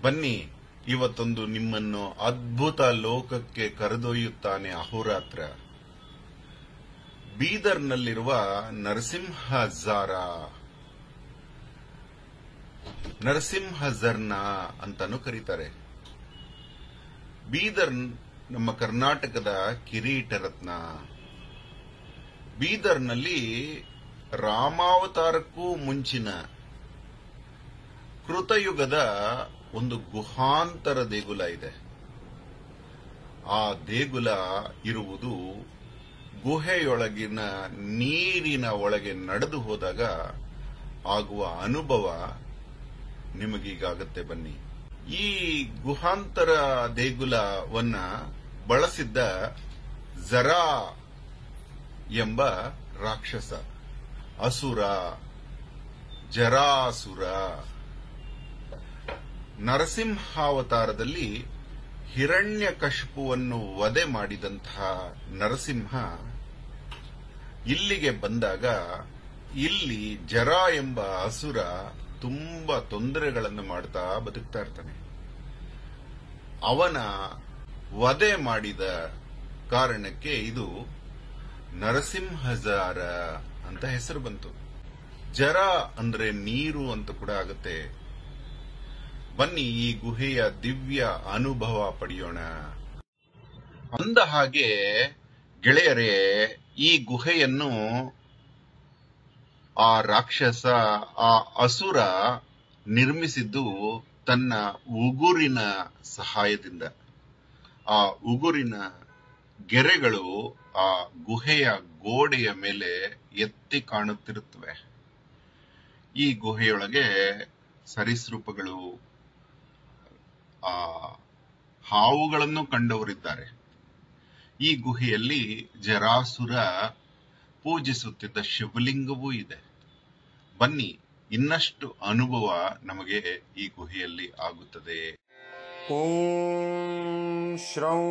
ಬನ್ನಿ ಇವತ್ತೊಂದು ನಿಮ್ಮನ್ನು ಅದ್ಭುತ ಲೋಕಕ್ಕೆ ಕರೆದೊಯ್ಯುತ್ತಾನೆ ಅಹೋರಾತ್ರ ಬೀದರ್ನಲ್ಲಿರುವ ನರಸಿಂಹ ಝಾರ ನರಸಿಂಹ ಝರ್ನ ಅಂತಾನು ಕರೀತಾರೆ ಬೀದರ್ ನಮ್ಮ ಕರ್ನಾಟಕದ ಕಿರೀಟ ರತ್ನ ಬೀದರ್ನಲ್ಲಿ ರಾಮಾವತಾರಕ್ಕೂ ಮುಂಚಿನ ಕೃತಯುಗದ ಒಂದು ಗುಹಾಂತರ ದೇಗುಲ ಇದೆ ಆ ದೇಗುಲ ಇರುವುದು ಗುಹೆಯೊಳಗಿನ ನೀರಿನ ಒಳಗೆ ನಡೆದು ಹೋದಾಗ ಆಗುವ ಅನುಭವ ನಿಮಗೀಗಾಗತ್ತೆ ಬನ್ನಿ ಈ ಗುಹಾಂತರ ದೇಗುಲವನ್ನ ಬಳಸಿದ್ದ ಜರಾ ಎಂಬ ರಾಕ್ಷಸ ಅಸುರ ಜರಾಸುರ ನರಸಿಂಹಾವತಾರದಲ್ಲಿ ಹಿರಣ್ಯ ಕಶಪುವನ್ನು ವಧೆ ಮಾಡಿದಂತಹ ನರಸಿಂಹ ಇಲ್ಲಿಗೆ ಬಂದಾಗ ಇಲ್ಲಿ ಜರ ಎಂಬ ಅಸುರ ತುಂಬಾ ತೊಂದರೆಗಳನ್ನು ಮಾಡ್ತಾ ಬದುಕ್ತಾ ಇರ್ತಾನೆ ಅವನ ವಧೆ ಮಾಡಿದ ಕಾರಣಕ್ಕೆ ಇದು ನರಸಿಂಹಜಾರ ಅಂತ ಹೆಸರು ಬಂತು ಜರ ಅಂದ್ರೆ ನೀರು ಅಂತ ಕೂಡ ಆಗುತ್ತೆ ಬನ್ನಿ ಈ ಗುಹೆಯ ದಿವ್ಯ ಅನುಭವ ಪಡೆಯೋಣ ಅಂದ ಹಾಗೆ ಗೆಳೆಯರೇ ಈ ಗುಹೆಯನ್ನು ಆ ರಾಕ್ಷಸ ಆ ಅಸುರ ನಿರ್ಮಿಸಿದ್ದು ತನ್ನ ಉಗುರಿನ ಸಹಾಯದಿಂದ ಆ ಉಗುರಿನ ಗೆರೆಗಳು ಆ ಗುಹೆಯ ಗೋಡೆಯ ಮೇಲೆ ಎತ್ತಿ ಕಾಣುತ್ತಿರುತ್ತವೆ ಈ ಗುಹೆಯೊಳಗೆ ಸರೀಸೃಪಗಳು ಆ ಹಾವುಗಳನ್ನು ಕಂಡವರಿದ್ದಾರೆ ಈ ಗುಹೆಯಲ್ಲಿ ಜರಾಸುರ ಪೂಜಿಸುತ್ತಿದ್ದ ಶಿವಲಿಂಗವೂ ಇದೆ ಬನ್ನಿ ಇನ್ನಷ್ಟು ಅನುಭವ ನಮಗೆ ಈ ಗುಹೆಯಲ್ಲಿ ಆಗುತ್ತದೆ ॐ श्रौं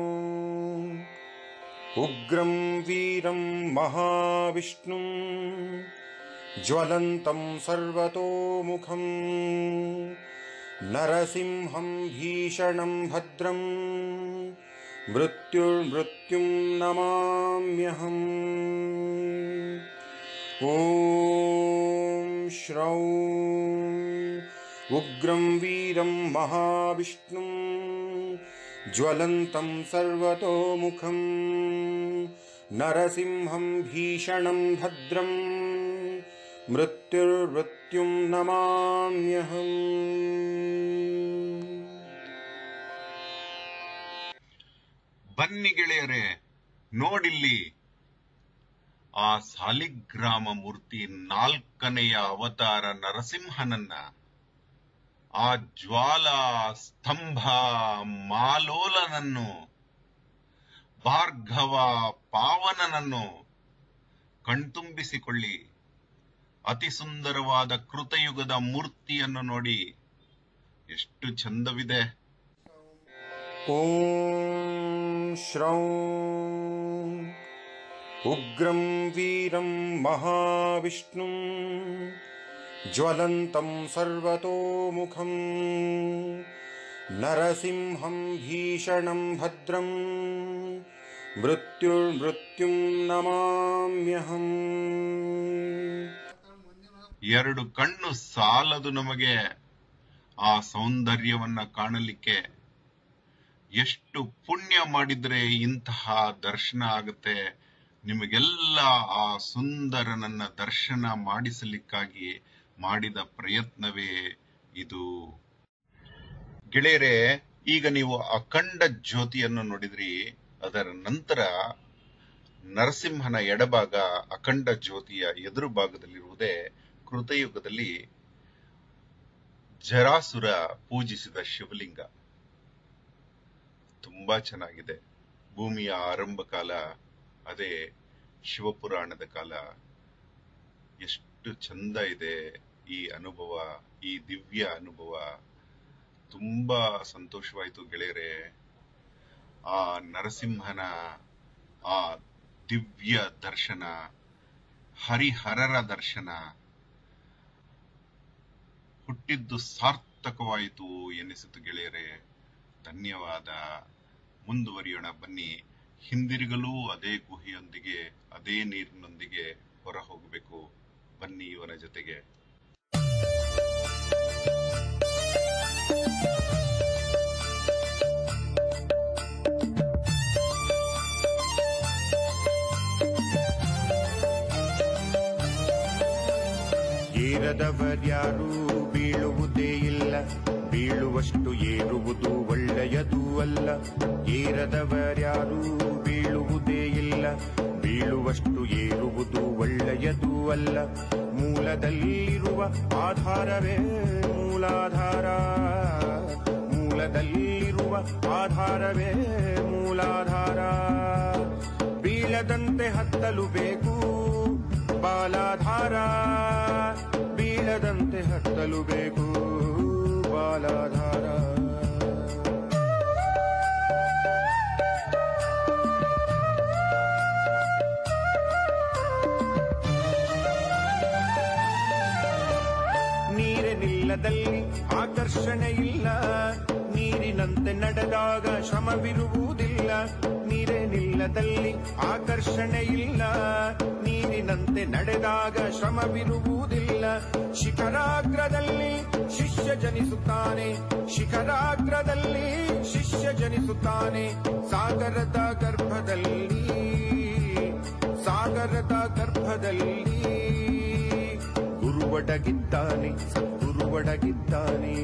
उग्रं वीरं महाविष्णुं ज्वलन्तं सर्वतोमुखं नरसिंहं भीषणं भद्रं मृत्युर्मृत्युं नमाम्यहम् ॐ श्रौं उग्रं वीरं महाविष्णुं ज्वलन्तं सर्वतोमुखं नरसिंहं भीषणं भद्रं मृत्युर्मृत्युं नमाम्यहम् ಬನ್ನಿ ಗೆಳೆಯರೇ ನೋಡಿಲ್ಲಿ ಆ ಸಾಲಿಗ್ರಾಮ ಮೂರ್ತಿ ನಾಲ್ಕನೆಯ ಅವತಾರ ನರಸಿಂಹನನ್ನ ಆ ಜ್ವಾಲಾ ಸ್ತಂಭ ಮಾಲೋಲನನ್ನು ಭಾರ್ಗವ ಪಾವನನನ್ನು ಕಣ್ತುಂಬಿಸಿಕೊಳ್ಳಿ ಅತಿ ಸುಂದರವಾದ ಕೃತಯುಗದ ಮೂರ್ತಿಯನ್ನು ನೋಡಿ ಎಷ್ಟು ಚಂದವಿದೆ ॐ श्रौं उग्रं वीरं महाविष्णुं ज्वलन्तं सर्वतोमुखं नरसिंहं भीषणं भद्रं मृत्युर्मृत्युं नमाम्यहम् ಎರಡು ಕಣ್ಣು ಸಾಲದು ನಮಗೆ ಆ ಸೌಂದರ್ಯವನ್ನ ಕಾಣಲಿಕ್ಕೆ ಎಷ್ಟು ಪುಣ್ಯ ಮಾಡಿದ್ರೆ ಇಂತಹ ದರ್ಶನ ಆಗುತ್ತೆ ನಿಮಗೆಲ್ಲ ಆ ಸುಂದರನನ್ನ ದರ್ಶನ ಮಾಡಿಸಲಿಕ್ಕಾಗಿ ಮಾಡಿದ ಪ್ರಯತ್ನವೇ ಇದು ಗೆಳೆಯರೇ ಈಗ ನೀವು ಅಖಂಡ ಜ್ಯೋತಿಯನ್ನು ನೋಡಿದ್ರಿ ಅದರ ನಂತರ ನರಸಿಂಹನ ಎಡಭಾಗ ಅಖಂಡ ಜ್ಯೋತಿಯ ಎದುರು ಭಾಗದಲ್ಲಿರುವುದೇ ಕೃತಯುಗದಲ್ಲಿ ಜರಾಸುರ ಪೂಜಿಸಿದ ಶಿವಲಿಂಗ ತುಂಬಾ ಚೆನ್ನಾಗಿದೆ ಭೂಮಿಯ ಆರಂಭ ಕಾಲ ಅದೇ ಶಿವಪುರಾಣದ ಕಾಲ ಎಷ್ಟು ಚಂದ ಇದೆ ಈ ಅನುಭವ ಈ ದಿವ್ಯ ಅನುಭವ ತುಂಬಾ ಸಂತೋಷವಾಯಿತು ಗೆಳೆಯರೇ ಆ ನರಸಿಂಹನ ಆ ದಿವ್ಯ ದರ್ಶನ ಹರಿಹರರ ದರ್ಶನ ಹುಟ್ಟಿದ್ದು ಸಾರ್ಥಕ ಸಾರ್ಥಕವಾಯಿತು ಎನಿಸಿತು ಗೆಳೆಯರೆ ಧನ್ಯವಾದ ಮುಂದುವರಿಯೋಣ ಬನ್ನಿ ಹಿಂದಿರುಗಲೂ ಅದೇ ಗುಹೆಯೊಂದಿಗೆ ಅದೇ ನೀರಿನೊಂದಿಗೆ ಹೊರ ಹೋಗಬೇಕು ಬನ್ನಿ ಇವರ ಜೊತೆಗೆ ಏರದವರ್ಯಾರೂ ಬೀಳುವುದೇ ಇಲ್ಲ ಬೀಳುವಷ್ಟು ಏರುವುದು ಒಳ್ಳೆಯದೂ ಅಲ್ಲ ಏರದವರ್ಯಾರೂ ಬೀಳುವುದೇ ಇಲ್ಲ ಬೀಳುವಷ್ಟು ಏರುವುದು ಒಳ್ಳೆಯದೂ ಅಲ್ಲ ಮೂಲದಲ್ಲಿರುವ ಆಧಾರವೇ ಮೂಲಾಧಾರ ಮೂಲದಲ್ಲಿರುವ ಆಧಾರವೇ ಮೂಲಾಧಾರ ಬೀಳದಂತೆ ಹತ್ತಲು ಬೇಕು ಬಾಲಾಧಾರ ಬೀಳದಂತೆ ಹತ್ತಲು ಬೇಕು ಬಾಲಾಧಾರ ನೀರಿನಿಲ್ಲದಲ್ಲಿ ಆಕರ್ಷಣೆ ಇಲ್ಲ ನೀರಿನಂತೆ ನಡೆದಾಗ ಶ್ರಮವಿರುವುದಿಲ್ಲ ನೀರಿನಿಲ್ಲದಲ್ಲಿ ಆಕರ್ಷಣೆ ಇಲ್ಲ ನೀರಿನಂತೆ ನಡೆದಾಗ ಶ್ರಮವಿರುವುದಿಲ್ಲ ಶಿಖರಾಗ್ರದಲ್ಲಿ ಶಿಷ್ಯ ಜನಿಸುತ್ತಾನೆ ಶಿಖರಾಗ್ರದಲ್ಲಿ ಶಿಷ್ಯ ಜನಿಸುತ್ತಾನೆ ಸಾಗರದ ಗರ್ಭದಲ್ಲಿ ಸಾಗರದ ಗರ್ಭದಲ್ಲಿ ಗುರುವಡಗಿದ್ದಾನೆ ಸದ್ಗುರುವಡಗಿದ್ದಾನೆ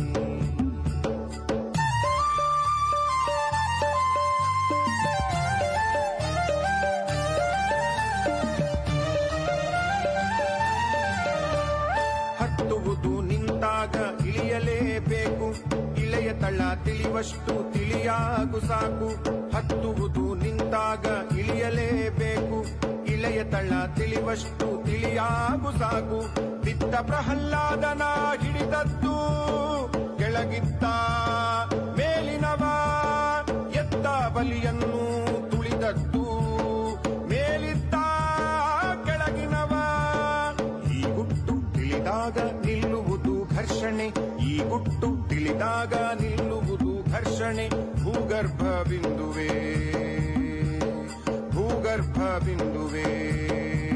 ಹತ್ತುವುದು ನಿಂತಾಗ ಇಳಿಯಲೇಬೇಕು ಇಳೆಯ ತಳ ತಿಳಿವಷ್ಟು ತಿಳಿಯಾಗು ಸಾಕು ಹತ್ತುವುದು ನಿಂತಾಗ ಇಳಿಯಲೇಬೇಕು ಇಳೆಯ ತಳ ತಿಳಿವಷ್ಟು ತಿಳಿಯಾಗು ಸಾಕು ಬಿದ್ದ ಪ್ರಹ್ಲಾದನ ಹಿಡಿದದ್ದು ಕೆಳಗಿದ್ದ ಮೇಲಿನವ ಎತ್ತ ಬಲಿಯನ್ನು ತುಳಿದದ್ದು ಮೇಲಿದ್ದ ಕೆಳಗಿನವ ಈ ಗುಟ್ಟು ತಿಳಿದಾಗ ನಿಲ್ಲುವುದು ಘರ್ಷಣೆ ಈ ಗುಟ್ಟು ತಿಳಿದಾಗ ನಿಲ್ಲುವುದು ಘರ್ಷಣೆ ಭೂಗರ್ಭ ಬಿಂದುವೆ ಭೂಗರ್ಭ ಬಿಂದುವೆ